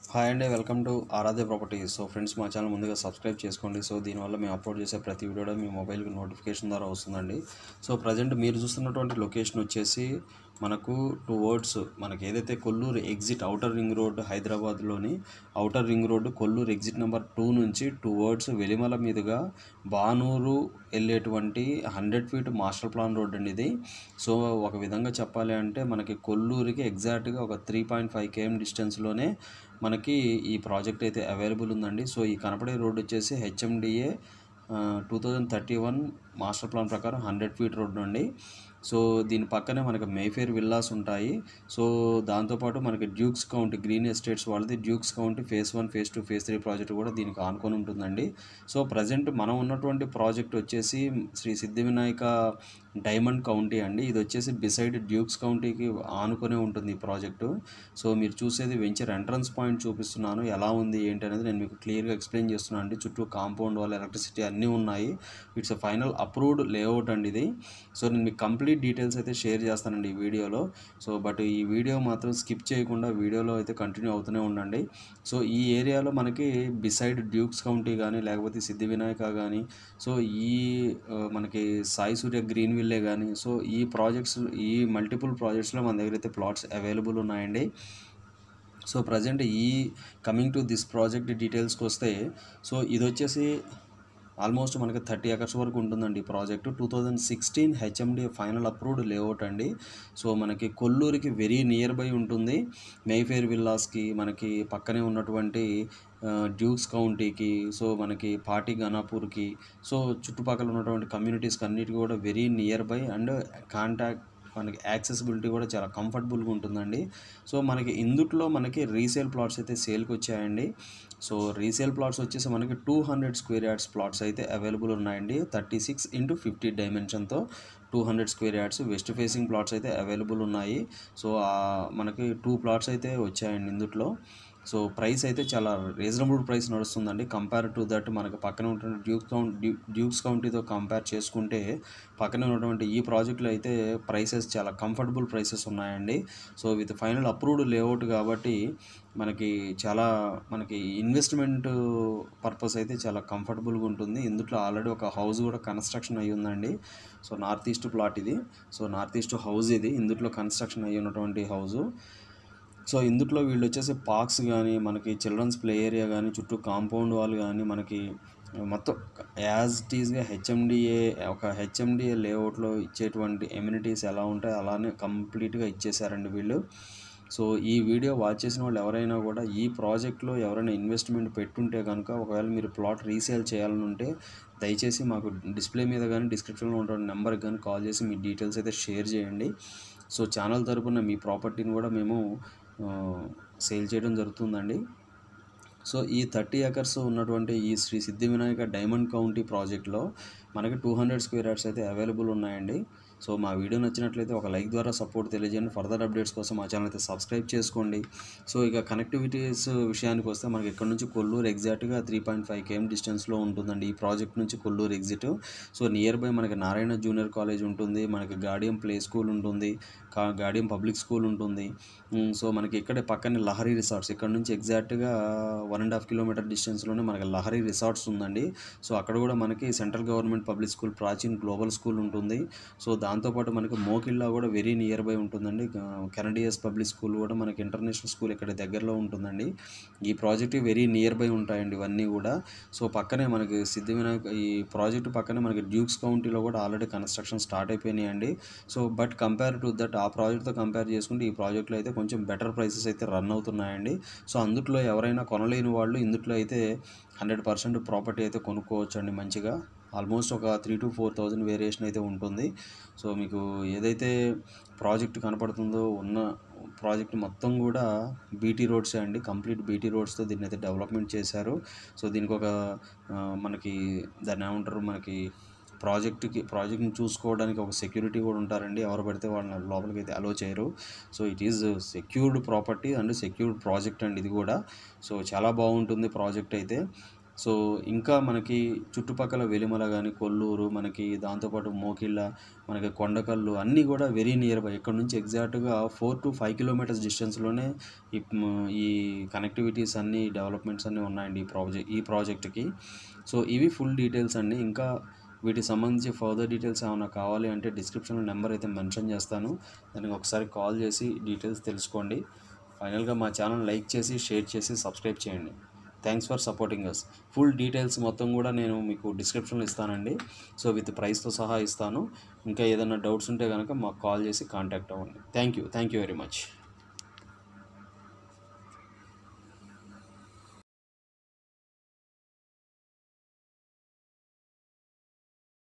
hi అండి welcome to Aaradhya properties so friends మా channel ముందుగా సబ్స్క్రైబ్ చేసుకోండి సో దీనివల్ల మేము అప్లోడ్ చేసే ప్రతి వీడియో కూడా మీ మొబైల్కి నోటిఫికేషన్ ద్వారా వస్తుందండి సో ప్రజెంట్ మీరు చూస్తున్నటువంటి లొకేషన్ వచ్చేసి మనకు టూ వర్డ్స్ మనకి ఏదైతే Kollur exit outer ring road హైదరాబాద్లోని outer ring road Kollur exit number two నుంచి టూ వర్డ్స్ వెలిమల మీదుగా బానూరు వెళ్ళేటువంటి hundred feet master plan road అండి ఇది సో ఒక విధంగా చెప్పాలి అంటే మనకి కొల్లూరుకి ఎగ్జాక్ట్గా ఒక త్రీ పాయింట్ ఫైవ్ కేఎం డిస్టెన్స్లోనే మనకి ఈ ప్రాజెక్ట్ అయితే అవైలబుల్ ఉందండి సో ఈ కనపడే రోడ్ వచ్చేసి HMDA two thousand thirty one master plan ప్రకారం హండ్రెడ్ ఫీట్ రోడ్ అండి సో దీని పక్కనే మనకి మేఫేర్ విల్లాస్ ఉంటాయి సో దాంతోపాటు మనకి డ్యూక్స్ కౌంటీ గ్రీన్ ఎస్టేట్స్ వాళ్ళది Dukes County phase one phase two phase three project కూడా దీనికి ఆనుకొని ఉంటుందండి సో ప్రజెంట్ మనం ఉన్నటువంటి ప్రాజెక్ట్ వచ్చేసి శ్రీ సిద్ధి వినాయక డైమండ్ కౌంటీ అండి ఇది వచ్చేసి బిసైడ్ డ్యూక్స్ కౌంటీకి ఆనుకునే ఉంటుంది ఈ ప్రాజెక్టు సో మీరు చూసేది వెంచర్ ఎంట్రన్స్ పాయింట్ చూపిస్తున్నాను ఎలా ఉంది ఏంటి అనేది నేను మీకు క్లియర్గా ఎక్స్ప్లెయిన్ చేస్తున్నాను అండి చుట్టూ కాంపౌండ్ వాళ్ళు ఎలక్ట్రిసిటీ అన్నీ ఉన్నాయి ఇట్స్ ఫైనల్ అప్రూవ్డ్ లేఅవుట్ అండి ఇది సో నేను మీకు కంప్లీట్ డీటెయిల్స్ అయితే షేర్ చేస్తానండి ఈ వీడియోలో సో బట్ ఈ వీడియో మాత్రం స్కిప్ చేయకుండా వీడియోలో అయితే కంటిన్యూ అవుతూనే ఉండండి సో ఈ ఏరియాలో మనకి బిసైడ్ డ్యూక్స్ కౌంటీ కానీ లేకపోతే సిద్ధి వినాయక కానీ సో ఈ ఆ, మనకి సాయి సూర్య గ్రీన్ విల్లే కానీ సో ఈ ప్రాజెక్ట్స్ ఈ మల్టిపుల్ ప్రాజెక్ట్స్లో మన దగ్గర అయితే ప్లాట్స్ అవైలబుల్ ఉన్నాయండి సో ప్రజెంట్ ఈ కమింగ్ టు దిస్ ప్రాజెక్ట్ డీటెయిల్స్కి వస్తే సో ఇది వచ్చేసి ఆల్మోస్ట్ మనకి థర్టీ ఎకర్స్ వరకు ఉంటుందండి ఈ project two thousand sixteen HMD final approved layout అండి సో మనకి కొల్లూరుకి వెరీ నియర్ బై ఉంటుంది మేఫేర్ విల్లాస్కి మనకి పక్కనే ఉన్నటువంటి ఆ, డ్యూక్స్ కౌంటీకి సో మనకి పాటి గనాపూర్కి సో చుట్టుపక్కల ఉన్నటువంటి కమ్యూనిటీస్కి అన్నిటికీ కూడా very near by and contact మనకి యాక్సెసిబిలిటీ కూడా చాలా కంఫర్టబుల్గా ఉంటుందండి సో మనకి ఇందుట్లో మనకి రీసేల్ ప్లాట్స్ అయితే సేల్కి వచ్చాయండి సో రీసేల్ ప్లాట్స్ వచ్చేసి మనకి two hundred square yards plots అయితే అవైలబుల్ ఉన్నాయండి థర్టీ సిక్స్ ఇంటూ ఫిఫ్టీ డైమెన్షన్తో two hundred square yards west facing plots అయితే అవైలబుల్ ఉన్నాయి సో ఆ మనకి టూ ప్లాట్స్ అయితే వచ్చాయండి ఇందుట్లో సో ప్రైస్ అయితే చాలా రీజనబుల్ ప్రైస్ నడుస్తుందండి కంపేర్ టు దట్ మనకి పక్కన ఉన్నటువంటి డ్యూక్ కౌంట్ డ్యూ డ్యూక్స్ కౌంటీతో కంపేర్ చేసుకుంటే పక్కన ఉన్నటువంటి ఈ ప్రాజెక్టులో అయితే ప్రైసెస్ చాలా కంఫర్టబుల్ ప్రైసెస్ ఉన్నాయండి so with final approved layout కాబట్టి మనకి చాలా మనకి ఇన్వెస్ట్మెంట్ పర్పస్ అయితే చాలా కంఫర్టబుల్గా ఉంటుంది ఇందులో ఆల్రెడీ ఒక హౌస్ కూడా కన్స్ట్రక్షన్ అయ్యి ఉందండి సో నార్త్ ఈస్ట్ ప్లాట్ ఇది సో నార్త్ ఈస్ట్ హౌస్ ఇది ఇందులో కన్స్ట్రక్షన్ అయ్యి ఉన్నటువంటి హౌసు సో ఇందులో వీళ్ళు వచ్చేసి పార్క్స్ కానీ మనకి చిల్డ్రన్స్ ప్లే ఏరియా కానీ చుట్టూ కాంపౌండ్ వాల్ కానీ మనకి మొత్తం యాజ్ టీజ్గా హెచ్ఎండిఏ ఒక హెచ్ఎండిఏ లేఅవుట్లో ఇచ్చేటువంటి ఎమ్యూనిటీస్ ఎలా ఉంటాయో అలానే కంప్లీట్గా ఇచ్చేసారండి వీళ్ళు సో ఈ వీడియో వాచ్ చేసిన వాళ్ళు ఎవరైనా కూడా ఈ ప్రాజెక్ట్లో ఎవరైనా ఇన్వెస్ట్మెంట్ పెట్టుంటే కనుక ఒకవేళ మీరు ప్లాట్ రీసేల్ చేయాలని ఉంటే దయచేసి మాకు డిస్ప్లే మీద కానీ డిస్క్రిప్షన్లో ఉన్న నెంబర్కి కానీ కాల్ చేసి మీ డీటెయిల్స్ అయితే షేర్ చేయండి సో ఛానల్ తరపున మీ ప్రాపర్టీని కూడా మేము సేల్ చేయడం జరుగుతుందండి సో ఈ థర్టీ ఎకర్స్ ఉన్నటువంటి ఈ శ్రీ సిద్ధి వినాయక డైమండ్ కౌంటీ ప్రాజెక్ట్లో మనకి టూ హండ్రెడ్ స్క్వేర్ యార్డ్స్ అయితే అవైలబుల్ ఉన్నాయండి సో మా వీడియో నచ్చినట్లయితే ఒక లైక్ ద్వారా సపోర్ట్ తెలియజేయండి ఫర్దర్ అప్డేట్స్ కోసం మా ఛానల్ అయితే సబ్స్క్రైబ్ చేసుకోండి సో ఇక కనెక్టివిటీస్ విషయానికి వస్తే మనకి ఇక్కడ నుంచి కొల్లూరు ఎగ్జాక్ట్గా త్రీ పాయింట్ ఫైవ్ కేఎం డిస్టెన్స్లో ఉంటుందండి ఈ ప్రాజెక్ట్ నుంచి Kollur exit so near by మనకి నారాయణ జూనియర్ కాలేజ్ ఉంటుంది మనకి గాడియం ప్లే స్కూల్ ఉంటుంది కా గాడియం పబ్లిక్ స్కూల్ ఉంటుంది ఉమ్, సో మనకి ఇక్కడే పక్కనే లహరి రిసార్ట్స్ ఇక్కడ నుంచి ఎగ్జాక్ట్గా వన్ అండ్ హాఫ్ కిలోమీటర్ డిస్టెన్స్లోనే మనకి లహరి రిసార్ట్స్ ఉందండి సో అక్కడ కూడా మనకి central government public school Prachin global school ఉంటుంది సో దాంతోపాటు మనకి మోకిల్లా కూడా వెరీ నియర్ బై ఉంటుందండి కెనడియస్ పబ్లిక్ స్కూల్ కూడా మనకి ఇంటర్నేషనల్ స్కూల్ ఇక్కడ దగ్గరలో ఉంటుందండి ఈ ప్రాజెక్ట్ వెరీ నియర్ బై ఉంటాయండి ఇవన్నీ కూడా సో పక్కనే మనకి సిద్ధి వినాయక ఈ ప్రాజెక్ట్ పక్కనే మనకి డ్యూక్స్ కౌంటీలో కూడా ఆల్రెడీ కన్స్ట్రక్షన్ స్టార్ట్ అయిపోయినాయండి so but compare to that ఆ ప్రాజెక్ట్తో కంపేర్ చేసుకుంటే ఈ ప్రాజెక్ట్లో అయితే కొంచెం బెటర్ ప్రైసెస్ అయితే రన్ అవుతున్నాయండి సో అందుట్లో ఎవరైనా కొనలేని వాళ్ళు ఇందుట్లో అయితే హండ్రెడ్ పర్సెంట్ ప్రాపర్టీ అయితే కొనుక్కోవచ్చు అండి మంచిగా ఆల్మోస్ట్ ఒక three to four thousand variation అయితే ఉంటుంది సో మీకు ఏదైతే ప్రాజెక్ట్ కనపడుతుందో ఉన్న ప్రాజెక్ట్ మొత్తం కూడా బీటీ రోడ్సే అండి కంప్లీట్ బీటీ రోడ్స్తో దీన్ని అయితే డెవలప్మెంట్ చేశారు సో దీనికి ఒక ఆ, మనకి దాన్ని ఏమంటారు మనకి ప్రాజెక్ట్కి ప్రాజెక్ట్ని చూసుకోవడానికి ఒక సెక్యూరిటీ కూడా ఉంటారండి ఎవరు పడితే వాళ్ళని లోపలికి అయితే అలో చేయరు so it is secured property and secured project అండి ఇది కూడా సో చాలా బాగుంటుంది ప్రాజెక్ట్ అయితే సో ఇంకా మనకి చుట్టుపక్కల వెలిమల కానీ కొల్లూరు మనకి దాంతోపాటు మోకిళ్ళ మనకి కొండకల్లు అన్నీ కూడా వెరీ నియర్ బై ఇక్కడ నుంచి ఎగ్జాక్ట్గా ఫోర్ టు ఫైవ్ కిలోమీటర్స్ డిస్టెన్స్లోనే ఈ ఈ కనెక్టివిటీస్ అన్నీ డెవలప్మెంట్స్ అన్నీ ఉన్నాయండి ఈ ప్రాజెక్ట్ ఈ ప్రాజెక్ట్కి సో ఇవి ఫుల్ డీటెయిల్స్ అండి ఇంకా వీటికి సంబంధించి ఫర్దర్ డీటెయిల్స్ ఏమైనా కావాలి అంటే డిస్క్రిప్షన్లో నెంబర్ అయితే మెన్షన్ చేస్తాను దానికి ఒకసారి కాల్ చేసి డీటెయిల్స్ తెలుసుకోండి ఫైనల్గా మా ఛానల్ లైక్ చేసి షేర్ చేసి సబ్స్క్రైబ్ చేయండి thanks for supporting us full details మొత్తం కూడా నేను మీకు డిస్క్రిప్షన్లో ఇస్తానండి సో విత్ ప్రైస్తో సహా ఇస్తాను ఇంకా ఏదైనా డౌట్స్ ఉంటే కనుక మాకు కాల్ చేసి కాంటాక్ట్ అవ్వండి thank you thank you very much